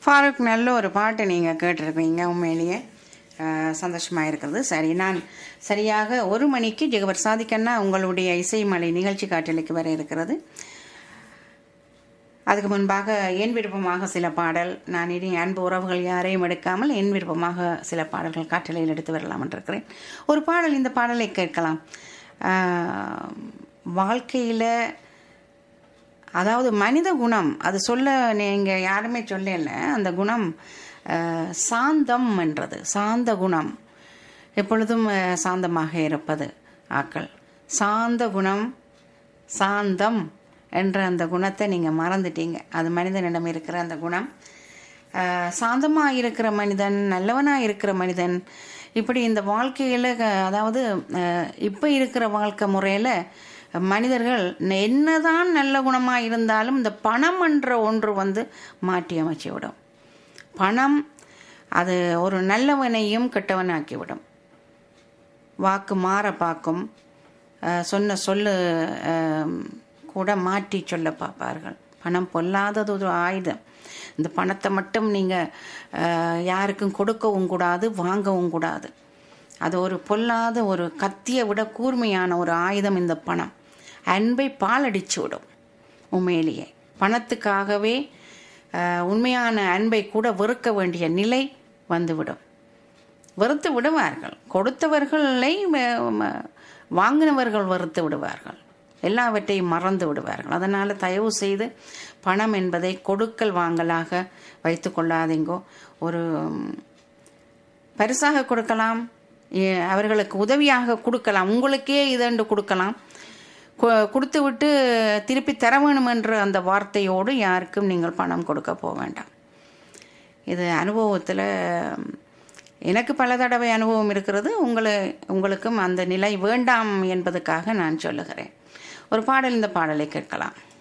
ஃபாரூக் நல்ல ஒரு பாட்டு நீங்கள் கேட்டிருக்கீங்க உண்மையிலேயே சந்தோஷமாக இருக்கிறது சரி நான் சரியாக ஒரு மணிக்கு ஜெகவர் சாதிக்கன்னா உங்களுடைய இசைமலை நிகழ்ச்சி காற்றலுக்கு வர இருக்கிறது அதுக்கு முன்பாக என் விருப்பமாக சில பாடல் நான் இனி அன்பு உறவுகள் யாரையும் எடுக்காமல் என் விருப்பமாக சில பாடல்கள் காற்றலையில் எடுத்து வரலாம் இருக்கிறேன் ஒரு பாடல் இந்த பாடலை கேட்கலாம் வாழ்க்கையில் அதாவது மனித குணம் அது சொல்ல நீங்கள் யாருமே சொல்லல அந்த குணம் சாந்தம் என்றது சாந்த குணம் எப்பொழுதும் சாந்தமாக இருப்பது ஆக்கள் சாந்த குணம் சாந்தம் என்ற அந்த குணத்தை நீங்கள் மறந்துட்டீங்க அது மனிதனிடம் இருக்கிற அந்த குணம் சாந்தமாக இருக்கிற மனிதன் நல்லவனாக இருக்கிற மனிதன் இப்படி இந்த வாழ்க்கையில் அதாவது இப்போ இருக்கிற வாழ்க்கை முறையில் மனிதர்கள் என்னதான் நல்ல குணமாக இருந்தாலும் இந்த பணம் என்ற ஒன்று வந்து மாற்றி அமைச்சு விடும் பணம் அது ஒரு நல்லவனையும் கெட்டவனாக்கிவிடும் வாக்கு மாற பார்க்கும் சொன்ன சொல்லு கூட மாற்றி சொல்ல பார்ப்பார்கள் பணம் பொல்லாதது ஒரு ஆயுதம் இந்த பணத்தை மட்டும் நீங்கள் யாருக்கும் கொடுக்கவும் கூடாது வாங்கவும் கூடாது அது ஒரு பொல்லாத ஒரு கத்தியை விட கூர்மையான ஒரு ஆயுதம் இந்த பணம் அன்பை பாலடிச்சு விடும் உண்மையிலேயே பணத்துக்காகவே உண்மையான அன்பை கூட வெறுக்க வேண்டிய நிலை வந்துவிடும் வெறுத்து விடுவார்கள் கொடுத்தவர்களை வாங்கினவர்கள் வெறுத்து விடுவார்கள் எல்லாவற்றையும் மறந்து விடுவார்கள் அதனால் தயவு செய்து பணம் என்பதை கொடுக்கல் வாங்கலாக வைத்து கொள்ளாதீங்கோ ஒரு பரிசாக கொடுக்கலாம் அவர்களுக்கு உதவியாக கொடுக்கலாம் உங்களுக்கே இதென்று கொடுக்கலாம் கொடுத்து விட்டு திருப்பி தர வேணும் என்ற அந்த வார்த்தையோடு யாருக்கும் நீங்கள் பணம் கொடுக்க போக வேண்டாம் இது அனுபவத்தில் எனக்கு பல தடவை அனுபவம் இருக்கிறது உங்களை உங்களுக்கும் அந்த நிலை வேண்டாம் என்பதுக்காக நான் சொல்லுகிறேன் ஒரு பாடல் இந்த பாடலை கேட்கலாம்